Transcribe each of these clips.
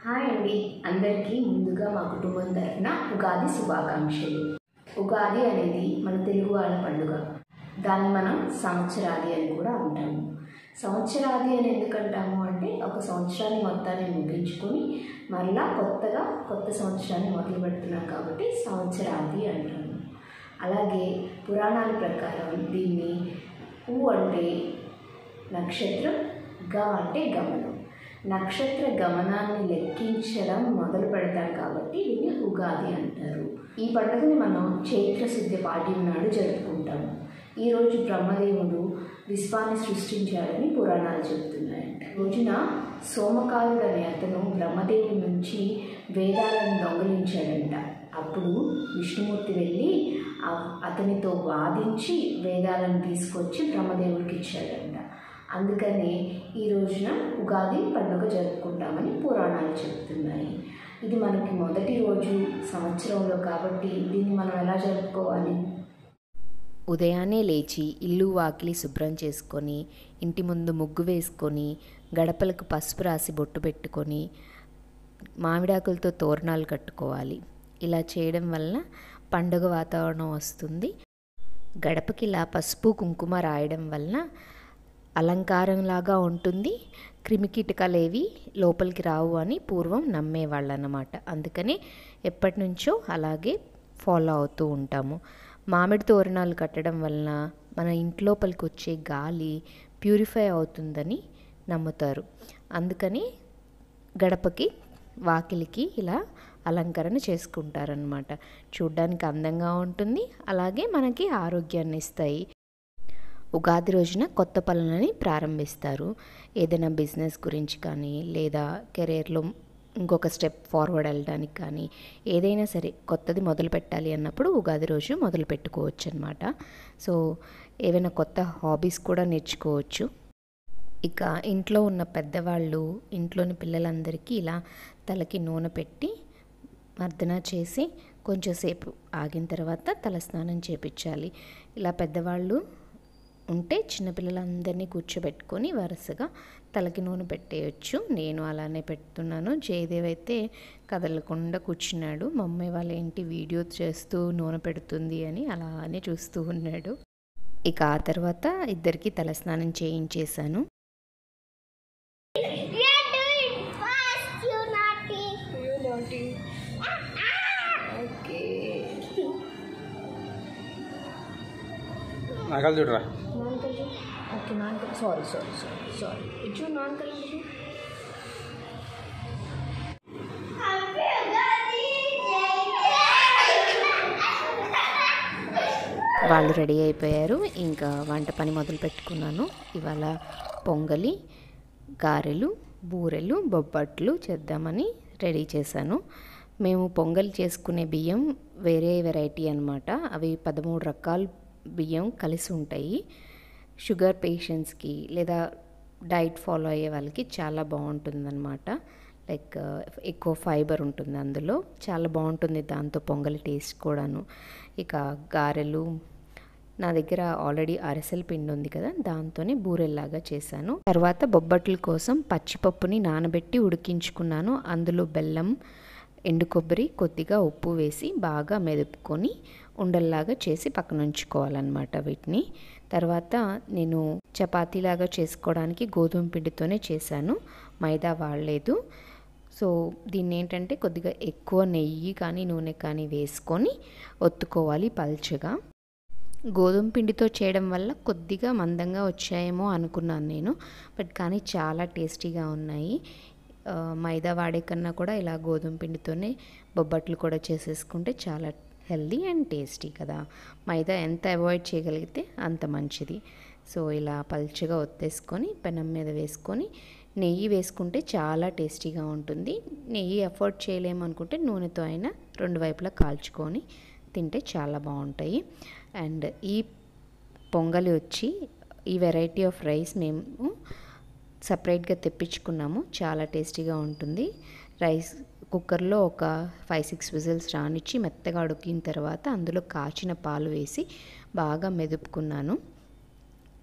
Hi అండి అందరికీ ముందుగా మా కుటుంబం తరఫున ఉగాది శుభాకాంక్షలు ఉగాది అనేది మన తెలుగు వాళ్ళ పండుగ దాన్ని మనం సంవత్సరాది అని కూడా అంటాము సంవత్సరాది అని ఎందుకంటాము అంటే ఒక సంవత్సరాన్ని మొత్తాన్ని ముగించుకొని మరలా కొత్తగా కొత్త సంవత్సరాన్ని మొదలు పెడుతున్నాం కాబట్టి సంవత్సరాది అంటాము అలాగే పురాణాల ప్రకారం దీన్ని ఊ అంటే నక్షత్రం గ అంటే గమనం నక్షత్ర గమనాన్ని లెక్కించడం మొదలు పెడతాం కాబట్టి దీన్ని ఉగాది అంటారు ఈ పండుగని మనం చైత్ర శుద్ధ పాడ్యం నాడు జరుపుకుంటాము ఈరోజు బ్రహ్మదేవుడు విశ్వాన్ని సృష్టించాడని పురాణాలు చెబుతున్నాయంట ఈ రోజున సోమకారుడు అనే అతను బ్రహ్మదేవుడి నుంచి వేదాలను దొంగలించాడంట అప్పుడు విష్ణుమూర్తి వెళ్ళి ఆ- అతనితో వాదించి వేదాలను తీసుకొచ్చి బ్రహ్మదేవుడికి ఇచ్చాడంట అందుకనే ఈ రోజున ఉగాది పండుగ జరుపుకుంటామని పురాణాలు చెప్తున్నాయి ఇది మనకి మొదటి రోజు సంవత్సరంలో కాబట్టి దీన్ని మనం ఎలా జరుపుకోవాలి ఉదయాన్నే లేచి ఇల్లు వాకిలి శుభ్రం చేసుకొని ఇంటి ముందు ముగ్గు వేసుకొని గడపలకు పసుపు రాసి బొట్టు పెట్టుకొని మామిడాకులతో తోరణాలు కట్టుకోవాలి ఇలా చేయడం వల్ల పండుగ వాతావరణం వస్తుంది గడపకి ఇలా పసుపు కుంకుమ రాయడం వల్ల అలంకారంలాగా ఉంటుంది క్రిమికీటకాలేవి లోపలికి రావు అని పూర్వం నమ్మేవాళ్ళు అన్నమాట అందుకని ఎప్పటి నుంచో అలాగే ఫాలో అవుతూ ఉంటాము మామిడి తోరణాలు కట్టడం వలన మన ఇంట్లోపలికి వచ్చే గాలి ప్యూరిఫై అవుతుందని నమ్ముతారు అందుకని గడపకి వాకిలికి ఇలా అలంకరణ చేసుకుంటారనమాట చూడ్డానికి అందంగా ఉంటుంది అలాగే మనకి ఆరోగ్యాన్ని ఇస్తాయి ఉగాది రోజున కొత్త పనులని ప్రారంభిస్తారు ఏదైనా బిజినెస్ గురించి కానీ లేదా కెరీర్లో ఇంకొక స్టెప్ ఫార్వర్డ్ వెళ్ళడానికి కానీ ఏదైనా సరే కొత్తది మొదలు పెట్టాలి అన్నప్పుడు ఉగాది రోజు మొదలు పెట్టుకోవచ్చు అనమాట సో ఏవైనా కొత్త హాబీస్ కూడా నేర్చుకోవచ్చు ఇక ఇంట్లో ఉన్న పెద్దవాళ్ళు ఇంట్లోని పిల్లలందరికీ ఇలా తలకి నూనె పెట్టి మర్దన చేసి కొంచెంసేపు ఆగిన తర్వాత తలస్నానం చేపించాలి ఇలా పెద్దవాళ్ళు ఉంటే చిన్నపిల్లలందరినీ కూర్చోబెట్టుకొని వరుసగా తలకి నూనె పెట్టేయచ్చు నేను అలానే పెడుతున్నాను జయదేవ్ అయితే కదలకుండా కూర్చున్నాడు మా అమ్మాయి వాళ్ళ ఏంటి వీడియో చేస్తూ నూనె పెడుతుంది అని అలానే చూస్తూ ఉన్నాడు ఇక ఆ తర్వాత ఇద్దరికి తలస్నానం చేయించేశాను We are doing fast, you naughty. You naughty. Okay. నకలు చూడరా non colour okay non colour sorry sorry sorry sorry ఇటు నాన్ కలర్ Happy Ugadi, వాళ్ళు రెడీ అయిపోయారు ఇంకా వంట పని మొదలు పెట్టుకున్నాను ఇవాళ పొంగలి గారెలు బూరెలు బొబ్బట్లు చేద్దామని రెడీ చేశాను మేము పొంగల్ చేసుకునే బియ్యం వేరే వెరైటీ అన్నమాట అవి పదమూడు రకాల బియ్యం కలిసి ఉంటాయి షుగర్ పేషెంట్స్కి లేదా డైట్ ఫాలో అయ్యే వాళ్ళకి చాలా బాగుంటుందన్నమాట లైక్ ఎక్కువ ఫైబర్ ఉంటుంది అందులో చాలా బాగుంటుంది దాంతో పొంగలి టేస్ట్ కూడాను ఇక గారెలు నా దగ్గర ఆల్రెడీ అరిసెల పిండి ఉంది కదా దాంతోనే బూరెల్లాగా చేశాను తర్వాత బొబ్బట్ల కోసం పచ్చిపప్పుని నానబెట్టి ఉడికించుకున్నాను అందులో బెల్లం ఎండు కొబ్బరి కొద్దిగా ఉప్పు వేసి బాగా మెదుపుకొని ఉండల్లాగా చేసి పక్కన ఉంచుకోవాలన్నమాట వీటిని తర్వాత నేను చపాతీలాగా చేసుకోవడానికి గోధుమ పిండితోనే చేశాను మైదా వాడలేదు సో దీన్ని ఏంటంటే కొద్దిగా ఎక్కువ నెయ్యి కానీ నూనె కానీ వేసుకొని ఒత్తుకోవాలి పల్చగా గోధుమ పిండితో చేయడం వల్ల కొద్దిగా మందంగా వచ్చాయేమో అనుకున్నాను నేను బట్ కానీ చాలా టేస్టీగా ఉన్నాయి ఆ, మైదా వాడే కన్నా కూడా ఇలా గోధుమ పిండితోనే బొబ్బట్లు కూడా చేసేసుకుంటే చాలా హెల్దీ అండ్ టేస్టీ కదా మైదా ఎంత అవాయిడ్ చేయగలిగితే అంత మంచిది సో ఇలా పల్చగా ఒత్తేసుకొని పెనం మీద వేసుకొని నెయ్యి వేసుకుంటే చాలా టేస్టీగా ఉంటుంది నెయ్యి అఫోర్డ్ చేయలేము అనుకుంటే నూనెతో అయినా రెండు వైపులా కాల్చుకొని తింటే చాలా బాగుంటాయి అండ్ ఈ పొంగలి వచ్చి ఈ వెరైటీ ఆఫ్ రైస్ మేము సపరేట్గా తెప్పించుకున్నాము చాలా టేస్టీగా ఉంటుంది రైస్ కుక్కర్లో ఒక ఫైవ్ సిక్స్ విజిల్స్ రానిచ్చి మెత్తగా ఉడికిన తర్వాత అందులో కాచిన పాలు వేసి బాగా మెదుపుకున్నాను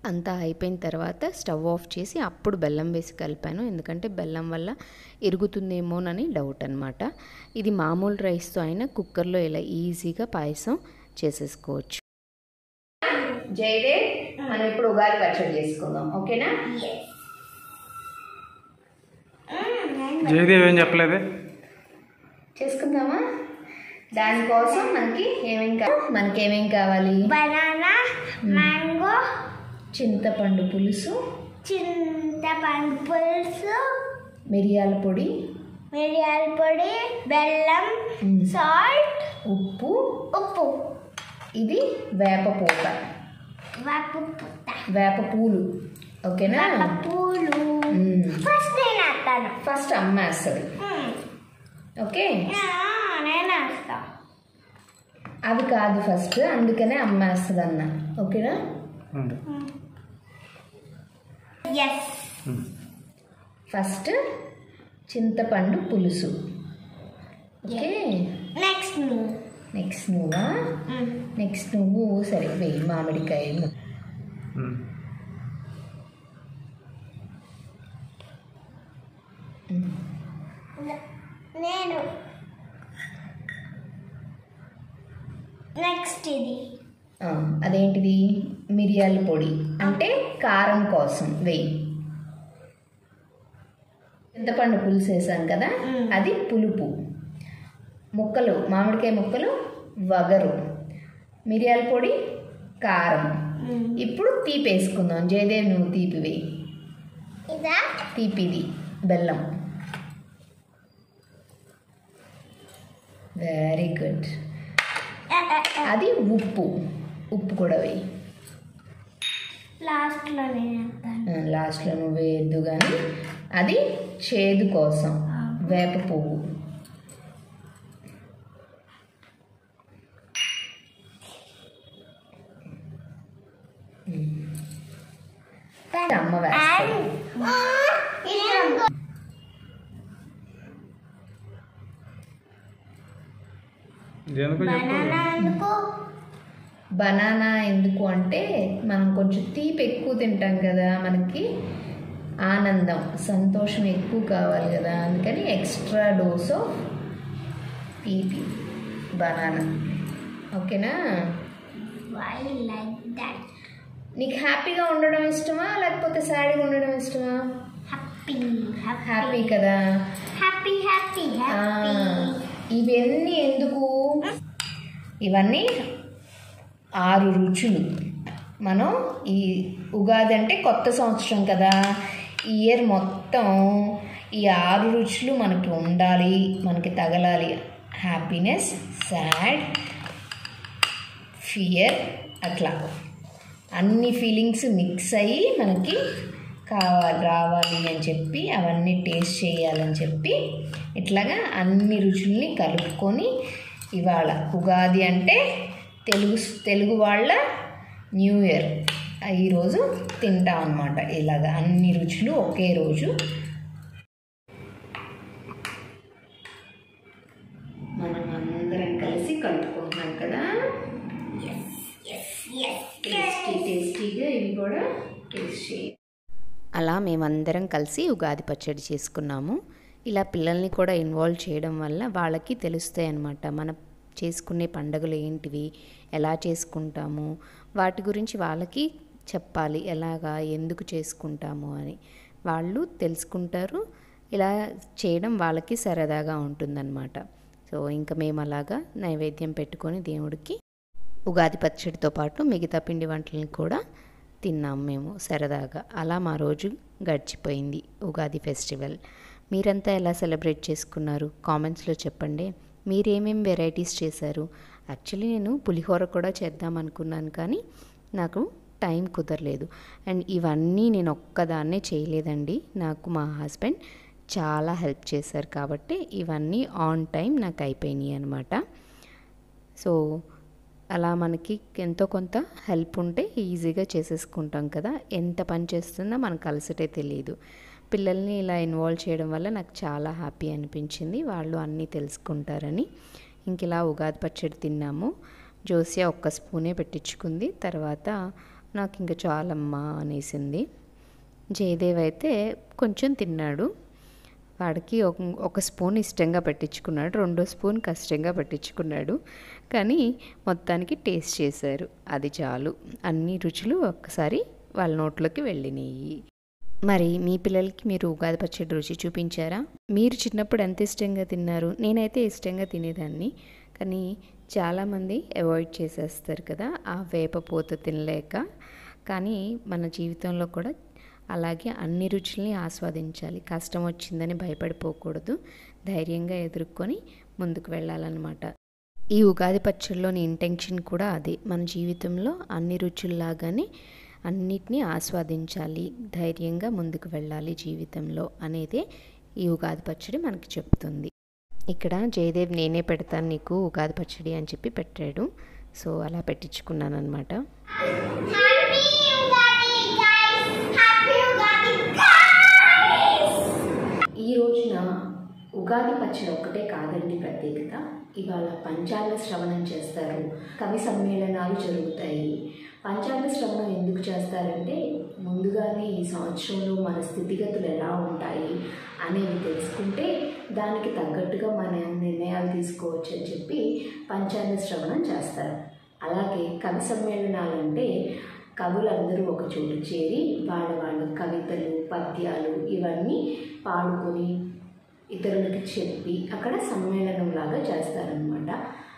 అంతా అయిపోయిన తర్వాత స్టవ్ ఆఫ్ చేసి అప్పుడు బెల్లం వేసి కలిపాను ఎందుకంటే బెల్లం వల్ల ఇరుగుతుందేమోనని డౌట్ అనమాట ఇది మామూలు రైస్తో అయినా కుక్కర్లో ఇలా ఈజీగా పాయసం చేసేసుకోవచ్చు జైడే మనం ఇప్పుడు ఉగాది పచ్చడి చేసుకుందాం ఓకేనా జయదేవ్ ఏం చెప్పలేదే చేసుకుందామా దానికోసం మనకి ఏమేం కావాలి మనకి ఏమేం కావాలి బనానా మ్యాంగో చింతపండు పులుసు చింతపండు పులుసు మిరియాల పొడి మిరియాల పొడి బెల్లం మ్మ్. సాల్ట్ ఉప్పు ఉప్పు ఇది వేప పూత వేప పుట్ట వేప పూలు ఓకేనా వేప పూలు మ్మ్. ఫస్ట్ నేను వేస్తాను ఫస్ట్ అమ్మ వేస్తుంది మ్మ్. ఓకే ఆ, నేను వేస్తా అవి కాదు ఫస్ట్ అందుకనే అమ్మ వేస్తుంది అన్న ఓకేనా ఉండు. ఎస్ ఫస్ట్ చింతపండు పులుసు ఓకే నెక్స్ట్ నువ్వు నెక్స్ట్ నువ్వా నెక్స్ట్ నువ్వు సరే వెయ్యి మామిడికాయ ము- ఉమ్. నేను నెక్స్ట్ ఇది ఆ, అదేంటిది మిరియాల పొడి అంటే కారం కోసం వెయ్యి చింతపండు పులుసు వేసాను కదా మ్మ్. అది పులుపు ముక్కలు మామిడికాయ ముక్కలు వగరు మిరియాల పొడి కారం ఇప్పుడు తీపి వేసుకుందాం జయదేవ్ నువ్వు తీపి వేయి ఇదా తీపిది బెల్లం వెరీ గుడ్ అది ఉప్పు ఉప్పు కూడా వేయి లాస్ట్లో నేను వేస్తాను లాస్ట్లో నువ్వు వేయద్దు కానీ అది చేదు కోసం వేప పువ్వు అమ్మ వేస్తుంది దేనికో చెప్పు బనానా ఎందుకు బనానా ఎందుకు అంటే మనం కొంచెం తీపి ఎక్కువ తింటాం కదా మనకి ఆనందం సంతోషం ఎక్కువ కావాలి కదా అందుకని ఎక్స్ట్రా డోస్ ఆఫ్ తీపి బనానా ఓకేనా వై లైక్ దట్ నీకు హ్యాపీగా ఉండడం ఇష్టమా లేకపోతే సాడీగా ఉండడం ఇష్టమా హ్యాపీ హ్యాపీ కదా హ్యాపీ హ్యాపీ ఆ, హ్యాపీ ఇవన్నీ ఎందుకు ఇవన్నీ ఆరు రుచులు మనం ఈ ఉగాది అంటే కొత్త సంవత్సరం కదా ఈ ఇయర్ మొత్తం ఈ ఆరు రుచులు మనకి ఉండాలి మనకి తగలాలి హ్యాపీనెస్ సాడ్ ఫియర్ అట్లా అన్ని ఫీలింగ్స్ మిక్స్ అయ్యి మనకి కావాలి రావాలి అని చెప్పి అవన్నీ టేస్ట్ చేయాలని చెప్పి ఇట్లాగా అన్ని రుచుల్ని కలుపుకొని ఇవాళ ఉగాది అంటే తెలుగు తెలుగు వాళ్ళ న్యూ ఇయర్ ఈరోజు తింటాం అనమాట ఇలాగ అన్ని రుచులు ఒకే రోజు మనం అందరం కలిసి కలుపుకుంటున్నాం కదా టేస్టీ టేస్టీగా ఇవి కూడా టేస్ట్ చేయాలి అలా మేమందరం కలిసి ఉగాది పచ్చడి చేసుకున్నాము ఇలా పిల్లల్ని కూడా ఇన్వాల్వ్ చేయడం వల్ల వాళ్ళకి తెలుస్తాయి అన్నమాట మన చేసుకునే పండుగలు ఏంటివి ఎలా చేసుకుంటాము వాటి గురించి వాళ్ళకి చెప్పాలి ఎలాగా ఎందుకు చేసుకుంటాము అని వాళ్ళు తెలుసుకుంటారు ఇలా చేయడం వాళ్ళకి సరదాగా ఉంటుందన్నమాట సో ఇంకా మేము అలాగా నైవేద్యం పెట్టుకొని దేవుడికి ఉగాది పచ్చడితో పాటు మిగతా పిండి వంటలను కూడా తిన్నాం మేము సరదాగా అలా మా రోజు గడిచిపోయింది ఉగాది ఫెస్టివల్ మీరంతా ఎలా సెలబ్రేట్ చేసుకున్నారు కామెంట్స్లో చెప్పండి మీరేమేం వెరైటీస్ చేశారు యాక్చువల్లీ నేను పులిహోర కూడా చేద్దాం అనుకున్నాను కానీ నాకు టైం కుదరలేదు అండ్ ఇవన్నీ నేను ఒక్కదాన్నే చేయలేదండి నాకు మా హస్బెండ్ చాలా హెల్ప్ చేశారు కాబట్టి ఇవన్నీ ఆన్ టైం నాకు అయిపోయినాయి అనమాట సో అలా మనకి ఎంతో కొంత హెల్ప్ ఉంటే ఈజీగా చేసేసుకుంటాం కదా ఎంత పని చేస్తున్నా మనకు అలసటే తెలియదు పిల్లల్ని ఇలా ఇన్వాల్వ్ చేయడం వల్ల నాకు చాలా హ్యాపీ అనిపించింది వాళ్ళు అన్నీ తెలుసుకుంటారని ఇంక ఇలా ఉగాది పచ్చడి తిన్నాము జోసియా ఒక్క స్పూనే పెట్టించుకుంది తర్వాత నాకు ఇంకా చాలమ్మా అనేసింది జయదేవ్ అయితే కొంచెం తిన్నాడు వాడికి ఒక ఒక స్పూన్ ఇష్టంగా పెట్టించుకున్నాడు రెండో స్పూన్ కష్టంగా పెట్టించుకున్నాడు కానీ మొత్తానికి టేస్ట్ చేశారు అది చాలు అన్ని రుచులు ఒక్కసారి వాళ్ళ నోట్లోకి వెళ్ళినాయి మరి మీ పిల్లలకి మీరు ఉగాది పచ్చడి రుచి చూపించారా మీరు చిన్నప్పుడు ఎంత ఇష్టంగా తిన్నారు నేనైతే ఇష్టంగా తినేదాన్ని కానీ చాలామంది అవాయిడ్ చేసేస్తారు కదా ఆ వేప పూత తినలేక కానీ మన జీవితంలో కూడా అలాగే అన్ని రుచుల్ని ఆస్వాదించాలి కష్టం వచ్చిందని భయపడిపోకూడదు ధైర్యంగా ఎదుర్కొని ముందుకు వెళ్ళాలన్నమాట ఈ ఉగాది పచ్చడిలోని ఇంటెన్షన్ కూడా అదే మన జీవితంలో అన్ని రుచుల్లాగానే అన్నిటినీ ఆస్వాదించాలి ధైర్యంగా ముందుకు వెళ్ళాలి జీవితంలో అనేదే ఈ ఉగాది పచ్చడి మనకి చెప్తుంది ఇక్కడ జయదేవ్ నేనే పెడతాను నీకు ఉగాది పచ్చడి అని చెప్పి పెట్టాడు సో అలా పెట్టించుకున్నాను అనమాట happy Ugadi guys happy Ugadi guys ఈ రోజున ఉగాది పచ్చడి ఒక్కటే కాదండి ప్రత్యేకత ఇవాళ పంచాంగ శ్రవణం చేస్తారు కవి సమ్మేళనాలు జరుగుతాయి పంచాంగ శ్రవణం ఎందుకు చేస్తారంటే ముందుగానే ఈ సంవత్సరంలో మన స్థితిగతులు ఎలా ఉంటాయి అనేవి తెలుసుకుంటే దానికి తగ్గట్టుగా మనం నిర్ణయాలు తీసుకోవచ్చు అని చెప్పి పంచాంగ శ్రవణం చేస్తారు అలాగే కవి సమ్మేళనాలు అంటే కవులందరూ ఒక చోటు చేరి వాళ్ళ వాళ్ళ కవితలు పద్యాలు ఇవన్నీ పాడుకొని ఇతరులకి చెప్పి అక్కడ సమ్మేళనం లాగా చేస్తారనమాట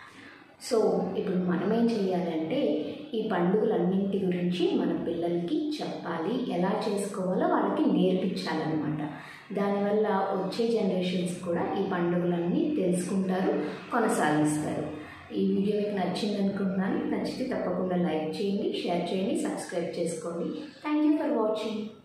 సో ఇప్పుడు మనం ఏం చేయాలంటే ఈ పండుగలన్నింటి గురించి మన పిల్లలకి చెప్పాలి ఎలా చేసుకోవాలో వాళ్ళకి నేర్పించాలన్నమాట దానివల్ల వచ్చే జనరేషన్స్ కూడా ఈ పండుగలన్నీ తెలుసుకుంటారు కొనసాగిస్తారు ఈ వీడియో మీకు నచ్చింది అనుకుంటున్నాను నచ్చితే తప్పకుండా లైక్ చేయండి షేర్ చేయండి సబ్స్క్రైబ్ చేసుకోండి థ్యాంక్ యూ ఫర్ వాచింగ్